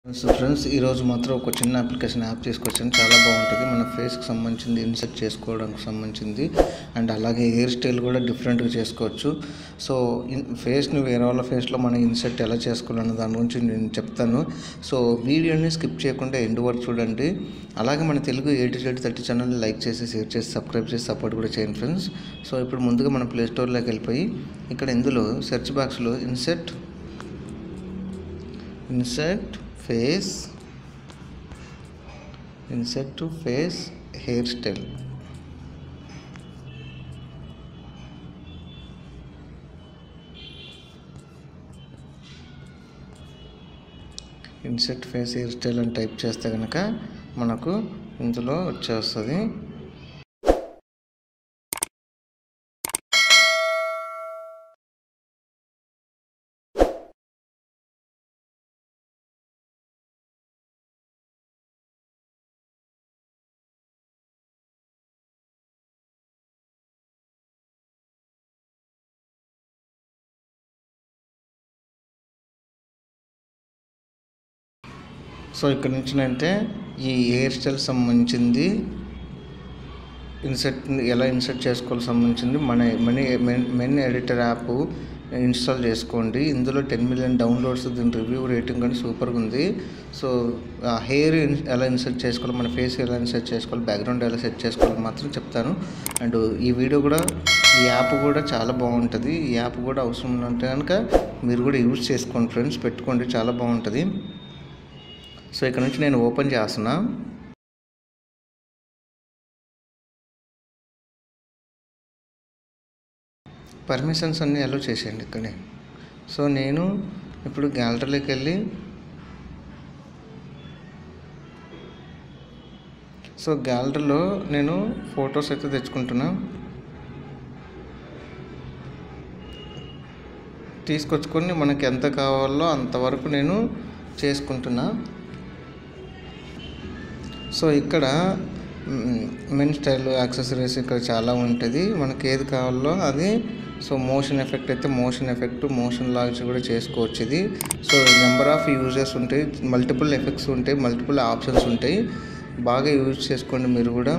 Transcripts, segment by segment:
so friends ఈరోజు మాత్రం ఒక చిన్న అప్లికేషన్ యాప్ తీసుకొచ్చాను చాలా బాగుంటుంది మన ఫేస్కి సంబంధించింది ఇన్సెట్ చేసుకోవడానికి సంబంధించింది అండ్ అలాగే హెయిర్ స్టైల్ కూడా డిఫరెంట్గా చేసుకోవచ్చు సో ఇన్ ఫేస్ని వేరే వాళ్ళ ఫేస్లో మనం ఇన్సెట్ ఎలా చేసుకోవాలన్న దాని గురించి నేను చెప్తాను సో వీడియోని స్కిప్ చేయకుండా ఎండ్ వరకు చూడండి అలాగే మన తెలుగు ఎయిటీ జెడ్ థర్టీ ఛానల్ని లైక్ చేసి షేర్ చేసి సబ్స్క్రైబ్ చేసి సపోర్ట్ కూడా చేయండి ఫ్రెండ్స్ సో ఇప్పుడు ముందుగా మన ప్లే స్టోర్లోకి వెళ్ళిపోయి ఇక్కడ ఇందులో సెర్చ్ బాక్స్లో insert insert face insert to face hair style insert face hair style అని టైప్ చేస్తే కనుక మనకు ఇందులో వచ్చేస్తుంది సో ఇక్కడ నుంచి అంటే ఈ హెయిర్ స్టైల్ సంబంధించింది ఇన్సెట్ ఎలా ఇన్సెట్ చేసుకోవాలి సంబంధించింది మన money men men editor app install చేసుకోండి ఇందులో టెన్ మిలియన్ డౌన్లోడ్స్ దీని రివ్యూ రేటింగ్ కానీ సూపర్గా ఉంది సో హెయిర్ ఎలా ఇన్సెట్ చేసుకోవాలి మన ఫేస్ ఎలా ఇన్సెట్ చేసుకోవాలి బ్యాక్గ్రౌండ్ ఎలా సెట్ చేసుకోవాలి మాత్రం చెప్తాను అండ్ ఈ వీడియో కూడా ఈ యాప్ కూడా చాలా బాగుంటుంది ఈ యాప్ కూడా అవసరం ఉంటే కనుక మీరు కూడా యూజ్ చేసుకోండి ఫ్రెండ్స్ పెట్టుకోండి చాలా బాగుంటుంది సో ఇక్కడ నుంచి నేను ఓపెన్ చేస్తున్నా పర్మిషన్స్ అన్నీ అలో చేసేయండి ఇక్కడే సో నేను ఇప్పుడు గ్యాలరీలోకి వెళ్ళి సో గ్యాలరీలో నేను ఫొటోస్ అయితే తెచ్చుకుంటున్నా తీసుకొచ్చుకొని మనకి ఎంత కావాలో అంతవరకు నేను చేసుకుంటున్నా సో ఇక్కడ మెన్ స్టైల్ యాక్సెసరీస్ ఇక్కడ చాలా ఉంటుంది మనకి ఏది కావాలో అది సో మోషన్ ఎఫెక్ట్ అయితే మోషన్ ఎఫెక్ట్ మోషన్ లాగ్స్ కూడా చేసుకోవచ్చు ఇది సో నెంబర్ ఆఫ్ యూజెస్ ఉంటాయి మల్టిపుల్ ఎఫెక్ట్స్ ఉంటాయి మల్టిపుల్ ఆప్షన్స్ ఉంటాయి బాగా యూజ్ చేసుకోండి మీరు కూడా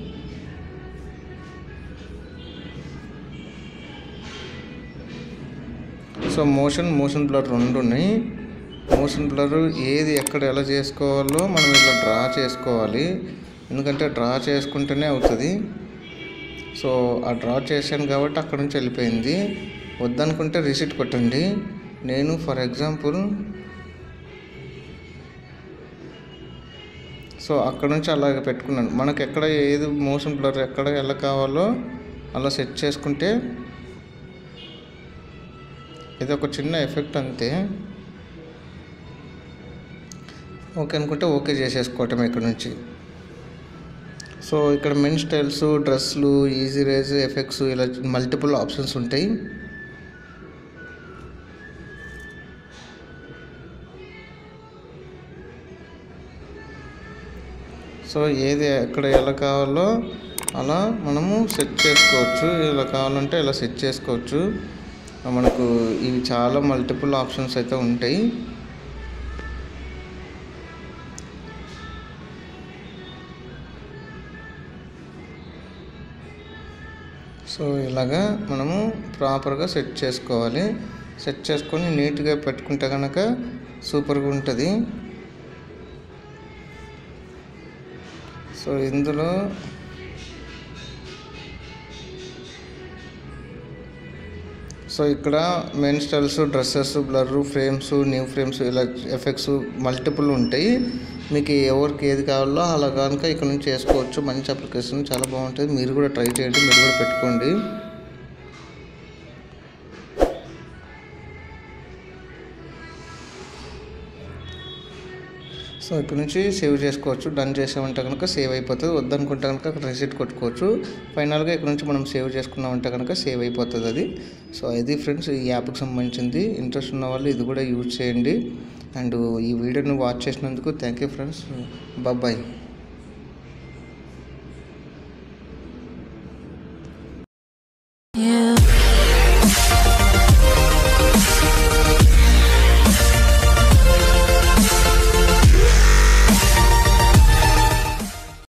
సో మోషన్ మోషన్ బ్లర్ రెండు ఉన్నాయి మోషన్ బ్లర్ ఏది ఎక్కడ ఎలా చేసుకోవాలో మనం ఇట్లా డ్రా చేసుకోవాలి ఎందుకంటే డ్రా చేసుకుంటేనే అవుతుంది సో ఆ డ్రా చేశాను కాబట్టి అక్కడ నుంచి వెళ్ళిపోయింది వద్దనుకుంటే రిసిట్ కొట్టండి నేను ఫర్ ఎగ్జాంపుల్ సో అక్కడ నుంచి అలాగే పెట్టుకున్నాను మనకు ఎక్కడ ఏది మోషన్ బ్లర్ ఎక్కడ ఎలా కావాలో అలా సెట్ చేసుకుంటే ఇది ఒక చిన్న ఎఫెక్ట్ అంతే ఓకే అనుకుంటే ఓకే చేసేసుకోవటం ఇక్కడ నుంచి సో ఇక్కడ మెన్ స్టైల్స్ డ్రెస్లు ఈజీ రేజ్ ఎఫెక్ట్స్ ఇలా మల్టిపుల్ ఆప్షన్స్ ఉంటాయి సో ఏది ఎక్కడ ఎలా కావాలో అలా మనము సెట్ చేసుకోవచ్చు ఇలా కావాలంటే ఇలా సెట్ చేసుకోవచ్చు మనకు ఇవి చాలా మల్టిపుల్ ఆప్షన్స్ అయితే ఉంటాయి సో ఇలాగా మనము ప్రాపర్గా సెట్ చేసుకోవాలి సెట్ చేసుకొని నీట్గా పెట్టుకుంటే కనుక సూపర్గా ఉంటుంది సో ఇందులో సో ఇక్కడ main styles dresses blur frames new frames ఇలా ఎఫెక్ట్స్ మల్టిపుల్ ఉంటాయి మీకు ఎవరికి ఏది కావాలో అలా కనుక ఇక్కడ నుంచి చేసుకోవచ్చు మంచి అప్లికేషన్ చాలా బాగుంటుంది మీరు కూడా ట్రై చేయండి మీరు కూడా పెట్టుకోండి సో ఇక్కడ నుంచి సేవ్ చేసుకోవచ్చు డన్ చేసామంటే కనుక సేవ్ అయిపోతుంది వద్దనుకుంటే కనుక అక్కడ రిసిట్ కొట్టుకోవచ్చు ఫైనల్గా ఇక్కడ నుంచి మనం సేవ్ చేసుకున్నామంటే కనుక సేవ్ అయిపోతుంది అది సో ఇది ఫ్రెండ్స్ ఈ యాప్కి సంబంధించింది ఇంట్రెస్ట్ ఉన్న వాళ్ళు ఇది కూడా యూజ్ చేయండి అండ్ ఈ వీడియోని వాచ్ చేసినందుకు థ్యాంక్ యూ ఫ్రెండ్స్ బాయ్